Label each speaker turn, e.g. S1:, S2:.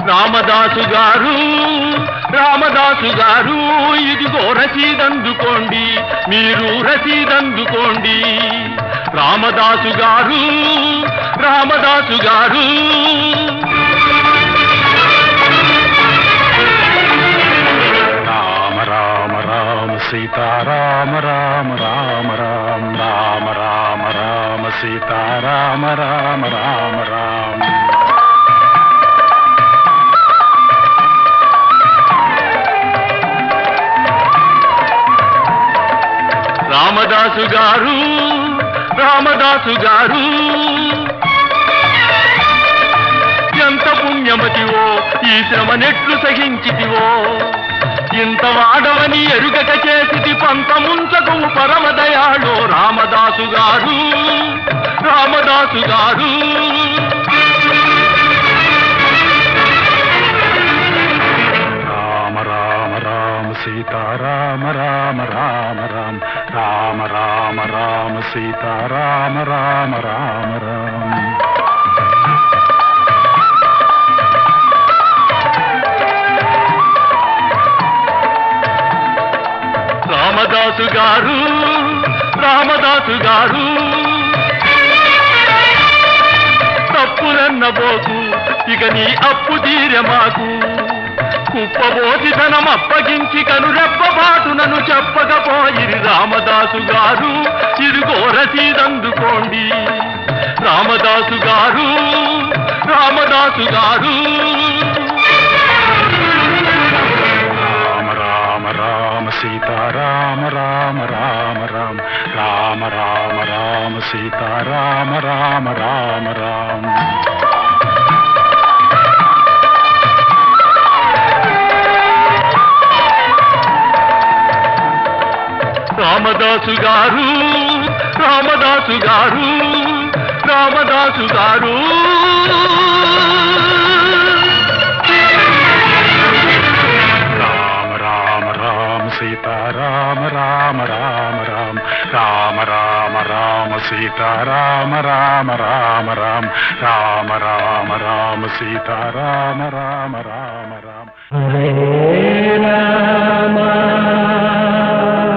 S1: రామదాసు గారు రామదాసు గారు ఇదిగో రసీదందుకోండి మీరు రసీదందుకోండి రామదాసు గారు రామదాసు గారు
S2: రామ రామ రామ సీతారామ రామ రామ రామ రామ రామ రామ సీతారామ రామ రామ రామ
S1: రామదాసు గారు రామదాసు గారు ఎంత పుణ్యమతివో ఈ శ్రమనెట్లు సహించితివో ఇంత వాడవని ఎరుగక చేసిటి పంతముంచకు పరమదయాళో రామదాసు గారు రామదాసు గారు
S2: రామ రామ రామ సీతారామ రామ రామ రామ రామ రామ రామ సీతారామ రామ రామ రామ
S1: రామదాసు గారు రామదాసు గారు తప్పులన్నబోకు ఇక నీ అప్పు తీరె మాకు కుప్పబోసి ధనం అప్పగించి కనురెప్పబాటునను చెప్పకపోయిరి రామదాసు గారు ఇదిగో రసీదందుకోండి రామదాసు గారు రామదాసు గారు
S2: రామ రామ రామ సీతారామ రామ రామ రామ రామ రామ రామ సీతారామ రామ రామ రామ
S1: రామదాసు గారు రామదాసు గారు రామదాసు గారు
S2: రామ రామ రామ సీతారామ రామ రామ రామ రామ రామ రామ సీతారామ రామ రామ రామ రామ రామ రామ సీతారామ రామ రామ రామ
S1: హరే రామ